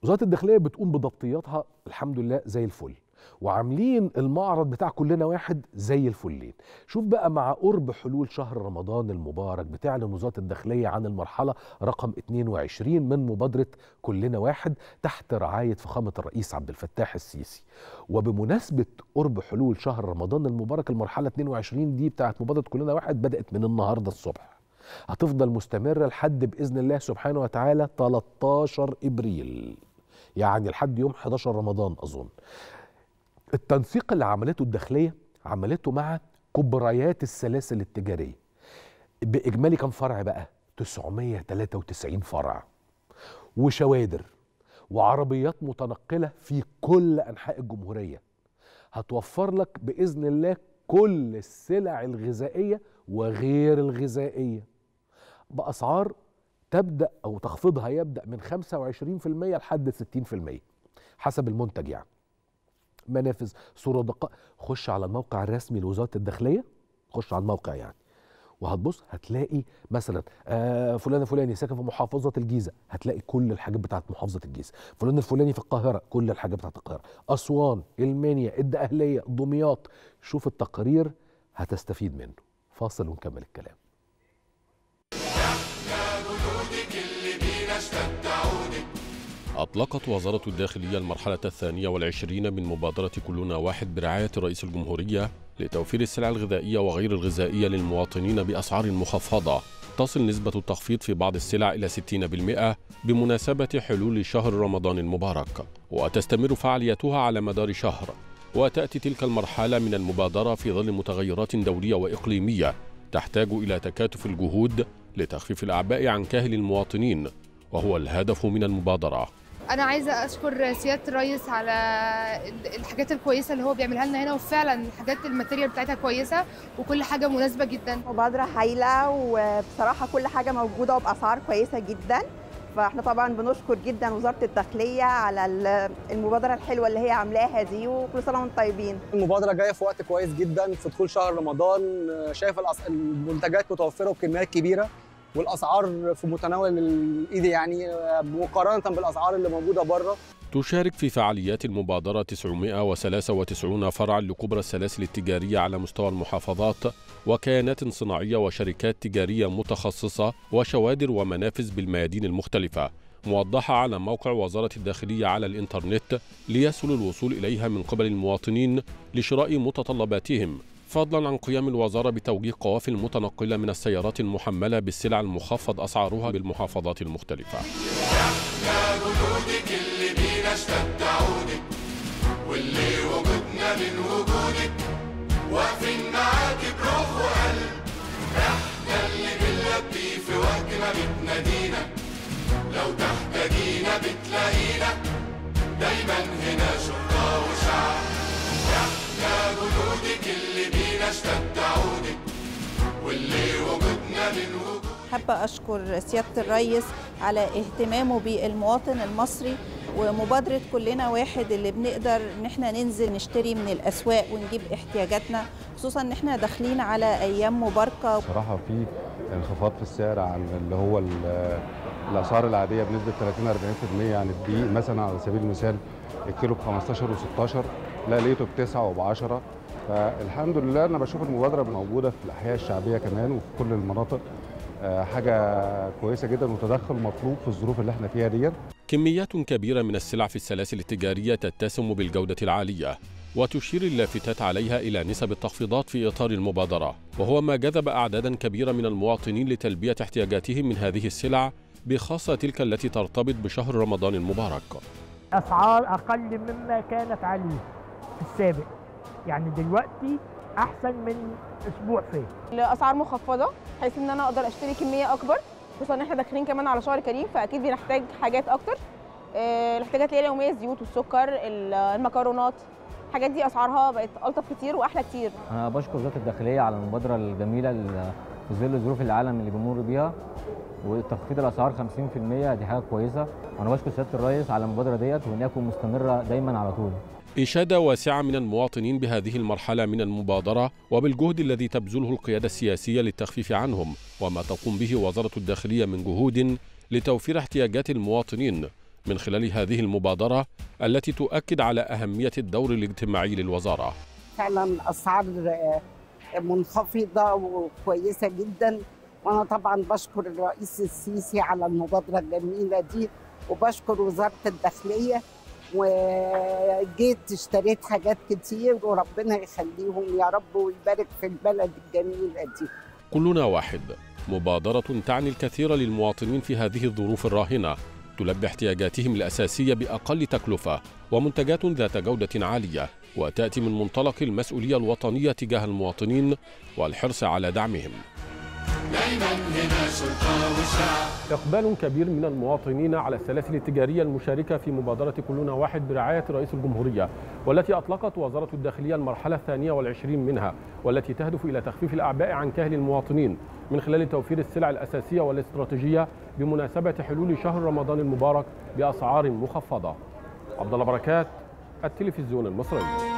وزاره الداخليه بتقوم بضبطياتها الحمد لله زي الفل وعاملين المعرض بتاع كلنا واحد زي الفلين شوف بقى مع قرب حلول شهر رمضان المبارك بتعلن وزاره الداخليه عن المرحله رقم 22 من مبادره كلنا واحد تحت رعايه فخامه الرئيس عبد الفتاح السيسي وبمناسبه قرب حلول شهر رمضان المبارك المرحله 22 دي بتاعت مبادره كلنا واحد بدات من النهارده الصبح هتفضل مستمره لحد باذن الله سبحانه وتعالى 13 ابريل يعني لحد يوم 11 رمضان اظن التنسيق اللي عملته الداخليه عملته مع كبريات السلاسل التجاريه باجمالي كم فرع بقى 993 فرع وشوادر وعربيات متنقله في كل انحاء الجمهوريه هتوفر لك باذن الله كل السلع الغذائيه وغير الغذائيه باسعار تبدا او تخفيضها يبدا من 25% لحد 60% حسب المنتج يعني منافذ صوره دقائق خش على الموقع الرسمي لوزاره الداخليه خش على الموقع يعني وهتبص هتلاقي مثلا آه فلان الفلاني ساكن في محافظه الجيزه هتلاقي كل الحاجات بتاعت محافظه الجيزه فلان الفلاني في القاهره كل الحاجات بتاعت القاهره اسوان المنيا الدقهليه دمياط شوف التقرير هتستفيد منه فاصل ونكمل الكلام أطلقت وزارة الداخلية المرحلة الثانية والعشرين من مبادرة كلنا واحد برعاية رئيس الجمهورية لتوفير السلع الغذائية وغير الغذائية للمواطنين بأسعار مخفضة تصل نسبة التخفيض في بعض السلع إلى 60% بمناسبة حلول شهر رمضان المبارك وتستمر فعاليتها على مدار شهر وتأتي تلك المرحلة من المبادرة في ظل متغيرات دولية وإقليمية تحتاج إلى تكاتف الجهود لتخفيف الأعباء عن كاهل المواطنين وهو الهدف من المبادرة انا عايزه اشكر سياده الرئيس على الحاجات الكويسه اللي هو بيعملها لنا هنا وفعلا الحاجات الماتيريال بتاعتها كويسه وكل حاجه مناسبه جدا مبادره هايله وبصراحه كل حاجه موجوده وباسعار كويسه جدا فاحنا طبعا بنشكر جدا وزاره الداخليه على المبادره الحلوه اللي هي عاملاها دي وكل سنه وانتم طيبين المبادره جايه في وقت كويس جدا في دخول شهر رمضان شايف المنتجات متوفره وبكميات كبيره والاسعار في متناول الايد يعني مقارنه بالاسعار اللي موجوده بره تشارك في فعاليات المبادرة 993 فرع لكبرى السلاسل التجارية على مستوى المحافظات وكيانات صناعية وشركات تجارية متخصصة وشوادر ومنافذ بالميادين المختلفة موضحة على موقع وزارة الداخلية على الإنترنت ليسهل الوصول إليها من قبل المواطنين لشراء متطلباتهم فضلا عن قيام الوزارة بتوجيه قوافل متنقلة من السيارات المحملة بالسلع المخفض أسعارها بالمحافظات المختلفة احنا جنودك اللي بينا اشتد عودك واللي وجودنا من وجودك واقفين معاك بروح وقلب احنا اللي بنلبي في وقت ما بتنادينا لو تحتاجينا بتلاقينا دايما هنا شرطة وشعب احنا جنودك اللي بينا اشتد عودك واللي وجودنا من وجودك حابة أشكر سيادة الرئيس على اهتمامه بالمواطن المصري ومبادرة كلنا واحد اللي بنقدر ان احنا ننزل نشتري من الأسواق ونجيب احتياجاتنا خصوصا ان احنا داخلين على أيام مباركة صراحة في انخفاض في السعر عن اللي هو ال- الأسعار العادية بنسبة 30 40% يعني الدقيق مثلا على سبيل المثال الكيلو ب 15 و16 لا لقيته ب 9 وب 10 فالحمد لله أنا بشوف المبادرة موجودة في الأحياء الشعبية كمان وفي كل المناطق آه، حاجة كويسة جدا وتدخل مطلوب في الظروف اللي احنا فيها ديت كميات كبيرة من السلع في السلاسل التجارية تتسم بالجودة العالية وتشير اللافتات عليها إلى نسب التخفيضات في إطار المبادرة وهو ما جذب أعدادا كبيرة من المواطنين لتلبية احتياجاتهم من هذه السلع بخاصة تلك التي ترتبط بشهر رمضان المبارك اسعار اقل مما كانت عليه في السابق يعني دلوقتي احسن من اسبوع فات الاسعار مخفضه بحيث ان انا اقدر اشتري كميه اكبر خصوصا ان احنا داخلين كمان على شهر كريم فاكيد بنحتاج حاجات اكتر آه، الاحتياجات اللي هي اليوميه الزيوت والسكر ال- المكرونات الحاجات دي اسعارها بقت الطف كتير واحلى كتير أنا بشكر وزارة الداخلية على المبادرة الجميلة اللي في ظل ظروف العالم اللي بنمر بيها وتخفيض الأسعار 50% دي حاجة كويسة وأنا بشكر سيادة الرئيس على المبادرة ديت وإنها تكون مستمرة دايما على طول إشادة واسعة من المواطنين بهذه المرحلة من المبادرة وبالجهد الذي تبذله القيادة السياسية للتخفيف عنهم وما تقوم به وزارة الداخلية من جهود لتوفير احتياجات المواطنين من خلال هذه المبادرة التي تؤكد على أهمية الدور الاجتماعي للوزارة فعلا اسعار منخفضه وكويسه جدا وانا طبعا بشكر الرئيس السيسي على المبادره الجميله دي وبشكر وزاره الداخليه وجيت اشتريت حاجات كتير وربنا يخليهم يا رب ويبارك في البلد الجميله دي كلنا واحد مبادرة تعني الكثير للمواطنين في هذه الظروف الراهنة تلبي احتياجاتهم الأساسية بأقل تكلفة ومنتجات ذات جودة عالية وتأتي من منطلق المسؤولية الوطنية تجاه المواطنين والحرص على دعمهم دايما هنا شرطة وشعب إقبال كبير من المواطنين على السلاسل التجارية المشاركة في مبادرة كلنا واحد برعاية رئيس الجمهورية والتي أطلقت وزارة الداخلية المرحلة الثانية والعشرين منها والتي تهدف إلى تخفيف الأعباء عن كاهل المواطنين من خلال توفير السلع الأساسية والاستراتيجية بمناسبة حلول شهر رمضان المبارك بأسعار مخفضة عبد الله بركات التلفزيون المصري